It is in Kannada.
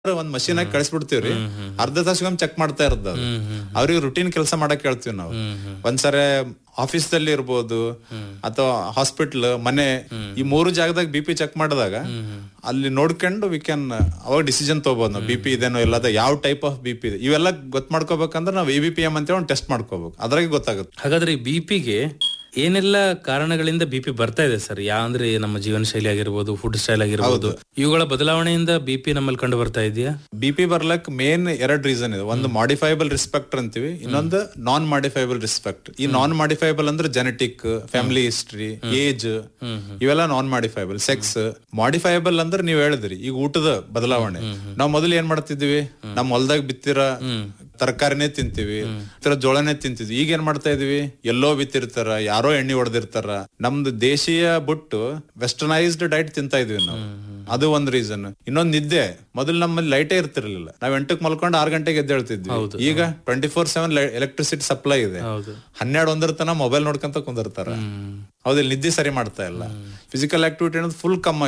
ಒಂದ್ ಮಷೀನ್ ಆಗಿ ಕಳಿಸ್ಬಿಡ್ತೀವ್ರಿ ಅರ್ಧ ತಾಸಿಗೊಮ್ಮೆ ಚೆಕ್ ಮಾಡ್ತಾ ಇರೋದು ಅದು. ಅವ್ರಿಗೆ ರುಟೀನ್ ಕೆಲಸ ಮಾಡಕ್ ಹೇಳ್ತೀವಿ ನಾವು ಒಂದ್ಸರಿ ಆಫೀಸ್ ದಲ್ಲಿ ಇರ್ಬೋದು ಅಥವಾ ಹಾಸ್ಪಿಟಲ್ ಮನೆ ಈ ಮೂರು ಜಾಗದಾಗ ಬಿ ಪಿ ಚೆಕ್ ಮಾಡಿದಾಗ ಅಲ್ಲಿ ನೋಡ್ಕೊಂಡು ವಿ ಕ್ಯಾನ್ ಅವಾಗ ಡಿಸಿಷನ್ ತಗೋಬಹುದು ನಾವು ಬಿ ಪಿ ಇದೇನೋ ಇಲ್ಲದ ಯಾವ ಟೈಪ್ ಆಫ್ ಬಿ ಪಿ ಇದೆ ಇವೆಲ್ಲ ಗೊತ್ತ ಮಾಡ್ಕೋಬೇಕಂದ್ರೆ ನಾವು ಎ ಬಿ ಪಿ ಎಂ ಅಂತ ಒಂದು ಟೆಸ್ಟ್ ಮಾಡ್ಕೋಬೇಕು ಅದ್ರಾಗೆ ಗೊತ್ತಾಗುತ್ತೆ ಹಾಗಾದ್ರೆ ಈ ಬಿಪಿಗೆ ಏನೆಲ್ಲ ಕಾರಣಗಳಿಂದ ಬಿಪಿ ಬರ್ತಾ ಇದೆ ಸರ್ ಯಾ ಅಂದ್ರೆ ನಮ್ಮ ಜೀವನ ಶೈಲಿ ಆಗಿರ್ಬೋದು ಫುಡ್ ಸ್ಟೈಲ್ ಆಗಿರ್ಬೋದು ಇವುಗಳ ಬದಲಾವಣೆಯಿಂದ ಬಿಪಿ ನಮ್ಮಲ್ಲಿ ಕಂಡು ಬರ್ತಾ ಇದೆಯಾ ಬಿ ಪಿ ಬರ್ಲಕ್ ಮೇನ್ ಎರಡ್ ರೀಸನ್ ಇದೆ ಒಂದು ಮಾಡಿಫೈಬಲ್ ರಿಸ್ಪೆಕ್ಟರ್ ಅಂತೀವಿ ಇನ್ನೊಂದು ನಾನ್ ಮಾಡಿಫೈಬಲ್ ರಿಸ್ಪೆಕ್ಟ್ ಈ ನಾನ್ ಮಾಡಿಫೈಬಲ್ ಅಂದ್ರೆ ಜೆನೆಟಿಕ್ ಫ್ಯಾಮಿಲಿ ಹಿಸ್ಟ್ರಿ ಏಜ್ ಇವೆಲ್ಲ ನಾನ್ ಮಾಡಿಫೈಬಲ್ ಸೆಕ್ಸ್ ಮಾಡಿಫೈಬಲ್ ಅಂದ್ರೆ ನೀವ್ ಹೇಳಿದ್ರಿ ಈಗ ಊಟದ ಬದಲಾವಣೆ ನಾವ್ ಮೊದಲು ಏನ್ ಮಾಡ್ತಿದ್ವಿ ನಮ್ ಹೊಲ್ದಾಗ ಬಿತ್ತಿರ ತರಕಾರಿನೇ ತಿಂತೀವಿ ಇತರ ಜೋಳನೇ ತಿಂತಿದ್ವಿ ಈಗ ಏನ್ ಮಾಡ್ತಾ ಇದೀವಿ ಎಲ್ಲೋ ಬಿತ್ತಿರ್ತಾರ ಯಾರೋ ಎಣ್ಣೆ ಹೊಡೆದಿರ್ತಾರ ನಮ್ದು ದೇಶೀಯ ಬಿಟ್ಟು ವೆಸ್ಟರ್ನೈಸ್ಡ್ ಡೈಟ್ ತಿಂತಾ ಇದೀವಿ ನಾವು ಅದು ಒಂದ್ ರೀಸನ್ ಇನ್ನೊಂದ್ ನಿದ್ದೆ ಮೊದಲು ನಮ್ಮಲ್ಲಿ ಲೈಟೇ ಇರ್ತಿರ್ಲಿಲ್ಲ ನಾವ್ ಎಂಟಕ್ ಮಲ್ಕೊಂಡು ಆರ್ ಗಂಟೆಗೆ ಎದ್ದೇಳ್ತಿದ್ವಿ ಈಗ twenty four seven electricity supply ಇದೆ ಹೌದು ಹನ್ನೆರಡು ಒಂದರ ತನ ಮೊಬೈಲ್ ನೋಡ್ಕೊಂತ ಕುಂದಿರ್ತಾರ ಹೌದಿಲ್ಲ ನಿದ್ದೆ ಸರಿ ಮಾಡ್ತಾ ಇಲ್ಲ ಫಿಸಿಕಲ್ ಆಕ್ಟಿವಿಟಿ ಅನ್ನೋದು ಫುಲ್ ಕಮ್ಮ